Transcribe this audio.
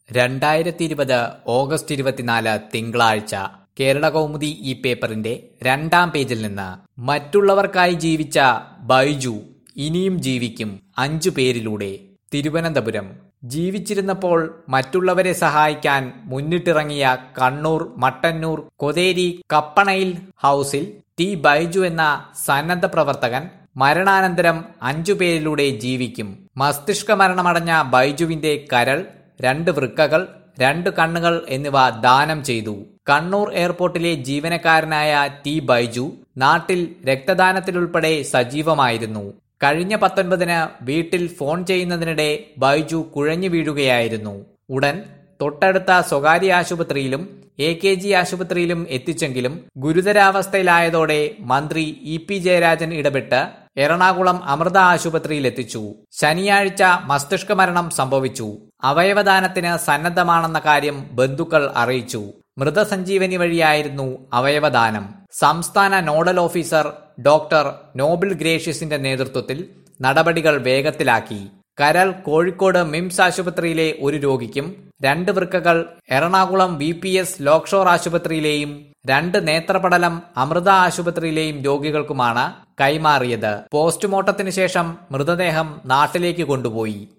രണ്ടായിരത്തി ഇരുപത് ഓഗസ്റ്റ് ഇരുപത്തിനാല് തിങ്കളാഴ്ച കേരള കൗമുദി ഈ പേപ്പറിന്റെ രണ്ടാം പേജിൽ നിന്ന് മറ്റുള്ളവർക്കായി ജീവിച്ച ബൈജു ഇനിയും ജീവിക്കും അഞ്ചു പേരിലൂടെ തിരുവനന്തപുരം ജീവിച്ചിരുന്നപ്പോൾ മറ്റുള്ളവരെ സഹായിക്കാൻ മുന്നിട്ടിറങ്ങിയ കണ്ണൂർ മട്ടന്നൂർ കൊതേരി കപ്പണയിൽ ഹൌസിൽ ടി ബൈജു എന്ന സന്നദ്ധ പ്രവർത്തകൻ മരണാനന്തരം അഞ്ചു പേരിലൂടെ ജീവിക്കും മസ്തിഷ്ക മരണമടഞ്ഞ ബൈജുവിന്റെ കരൾ രണ്ട് വൃക്കകൾ രണ്ട് കണ്ണുകൾ എന്നിവ ദാനം ചെയ്തു കണ്ണൂർ എയർപോർട്ടിലെ ജീവനക്കാരനായ ടി ബൈജു നാട്ടിൽ രക്തദാനത്തിലുൾപ്പെടെ സജീവമായിരുന്നു കഴിഞ്ഞ പത്തൊൻപതിന് വീട്ടിൽ ഫോൺ ചെയ്യുന്നതിനിടെ ബൈജു കുഴഞ്ഞു വീഴുകയായിരുന്നു ഉടൻ തൊട്ടടുത്ത സ്വകാര്യ ആശുപത്രിയിലും എ കെ ജി ആശുപത്രിയിലും എത്തിച്ചെങ്കിലും ഗുരുതരാവസ്ഥയിലായതോടെ മന്ത്രി ഇ പി ജയരാജൻ ഇടപെട്ട് എറണാകുളം അമൃത ആശുപത്രിയിൽ എത്തിച്ചു ശനിയാഴ്ച മസ്തിഷ്ക മരണം സംഭവിച്ചു അവയവദാനത്തിന് സന്നദ്ധമാണെന്ന കാര്യം ബന്ധുക്കൾ അറിയിച്ചു മൃതസഞ്ജീവനി വഴിയായിരുന്നു അവയവദാനം സംസ്ഥാന നോഡൽ ഓഫീസർ ഡോക്ടർ നോബിൾ ഗ്രേഷ്യസിന്റെ നേതൃത്വത്തിൽ നടപടികൾ വേഗത്തിലാക്കി കരൾ കോഴിക്കോട് മിംസ് ആശുപത്രിയിലെ ഒരു രോഗിക്കും രണ്ട് വൃക്കകൾ Ernakulam V P S Lakeshore ആശുപത്രിയിലെയും രണ്ട് നേത്രപടലം അമൃത ആശുപത്രിയിലെയും രോഗികൾക്കുമാണ് കൈമാറിയത് പോസ്റ്റ്മോർട്ടത്തിന് ശേഷം മൃതദേഹം നാട്ടിലേക്ക് കൊണ്ടുപോയി